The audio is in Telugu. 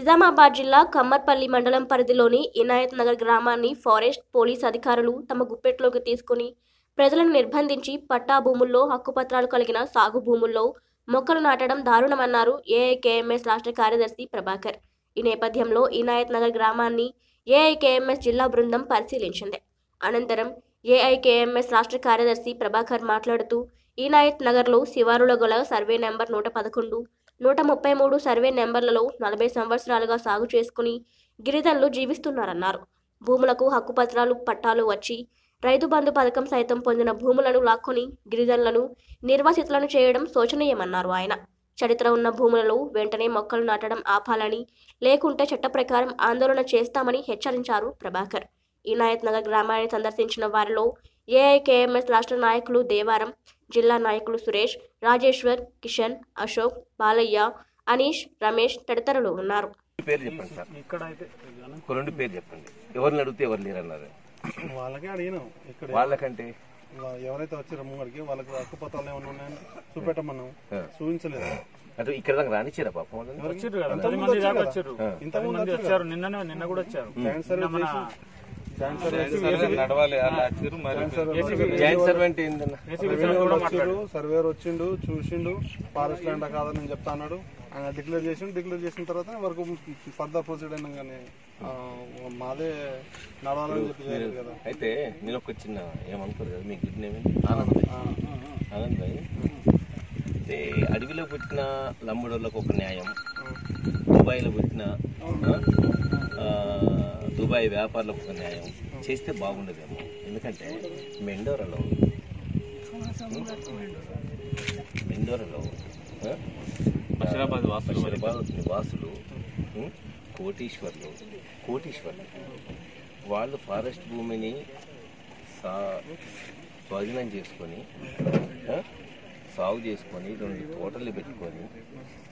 నిజామాబాద్ జిల్లా కమ్మర్పల్లి మండలం పరిధిలోని ఇనాయత్ నగర్ గ్రామాన్ని ఫారెస్ట్ పోలీస్ అధికారులు తమ గుప్పెట్లోకి తీసుకుని ప్రజలను నిర్బంధించి పట్టా భూముల్లో హక్కుపత్రాలు కలిగిన సాగు భూముల్లో మొక్కలు నాటడం దారుణమన్నారు ఏఐకేఎంఎస్ రాష్ట్ర కార్యదర్శి ప్రభాకర్ ఈ నేపథ్యంలో ఇనాయత్ నగర్ గ్రామాన్ని ఏఐకేఎంఎస్ జిల్లా బృందం పరిశీలించింది అనంతరం ఏఐకేఎంఎస్ రాష్ట్ర కార్యదర్శి ప్రభాకర్ మాట్లాడుతూ ఈనాయత్ నగర్లో శివారులో గల సర్వే నెంబర్ నూట పదకొండు నూట ముప్పై మూడు సర్వే నెంబర్లలో నలభై సంవత్సరాలుగా సాగు చేసుకుని గిరిజనులు జీవిస్తున్నారన్నారు భూములకు హక్కుపత్రాలు పట్టాలు వచ్చి రైతు బంధు పథకం సైతం పొందిన భూములను లాక్కొని గిరిజనులను నిర్వాసితులను చేయడం శోచనీయమన్నారు ఆయన చరిత్ర ఉన్న భూములలో వెంటనే మొక్కలు నాటడం ఆపాలని లేకుంటే చట్ట ప్రకారం ఆందోళన చేస్తామని హెచ్చరించారు ప్రభాకర్ ఇనాయత్ నగర్ గ్రామాన్ని సందర్శించిన వారిలో ఏఐకేఎంఎస్ రాష్ట్ర నాయకులు దేవారం జిల్లా నాయకులు సురేష్ రాజేశ్వర్ కిషన్ అశోక్ బాలయ్య అనీష్ రమేష్ తదితరులు ఉన్నారు పేరు చెప్పండి సార్ ఇక్కడ అయితే ఒక రెండు పేరు చెప్పండి ఎవరిని అడిగితే ఎవరు లేరన్నారు వాళ్ళకే అడిగినాం ఇక్కడ వాళ్ళకంటే వా- ఎవరైతే వచ్చారో ముంగడికి వాళ్ళకి హక్కుపత్రాలు ఏమైనా ఉన్నాయని చూపెట్టమన్నాం ఆ. చూపించలేదు అంటే ఇక్కడ దాకా రానిచ్చారా పాపం వాళ్ళని వచ్చారు కదా ఇంతకు పది ముందు మంది దాకా వచ్చారు వచ్చారు ఇంతకు పది ముందు మంది వచ్చారు వచ్చారు నిన్ననే నిన్న కూడా వచ్చారు జాయింట్ సర్వే మన చేసి జాయింట్ సర్వే చేసి నడవాలి అలా వచ్చారు మరి జాయింట్ సర్వే జాయింట్ సర్వెంట్ ఏందన్న ఏసీబీ రెవెన్యూ సార్ వాళ్ళు కూడా వచ్చిండు మాట్లాడారు సర్వేర్ వచ్చిండు చూసిండు ఫారెస్ట్ ల్యాండ్ కాదని నేను చెప్తా అన్నాడు ఆయన డిక్లేర్ చేసిండు డిక్లేర్ చేసిన తర్వాత వరకు ఫర్దర్ ప్రొసీడ్ అయినా కానీ ఆ, మాదే నడవాలని చెప్పి చేయలేదు కదా అయితే నేను ఒక చిన్న ఏమనుకోరు కదా మీ గుడ్ నేమ్ ఏంటి? ఆనంద్ భాయ్. ఆ, ఆనంద్ భాయ్ అయితే అడవిలో పుట్టిన లంబడోళ్ళకు ఒక న్యాయం దుబాయ్లో పుట్టిన ఆ, ఆ, దుబాయ్ వ్యాపారులకు ఒక న్యాయం చేస్తే బాగుండదేమో ఎందుకంటే మెండోరలో మెండోరలో ఆ, బషీరాబాద్ వాసులు బషీరాబాద్ నివాసులు ఉం, కోటీశ్వర్లు కోటీశ్వర్లు వాళ్ళు ఫారెస్ట్ భూమిని సా స్వాధీనం చేసుకొని ఆ, సాగు చేసుకొని రెండు తోటలు పెట్టుకొని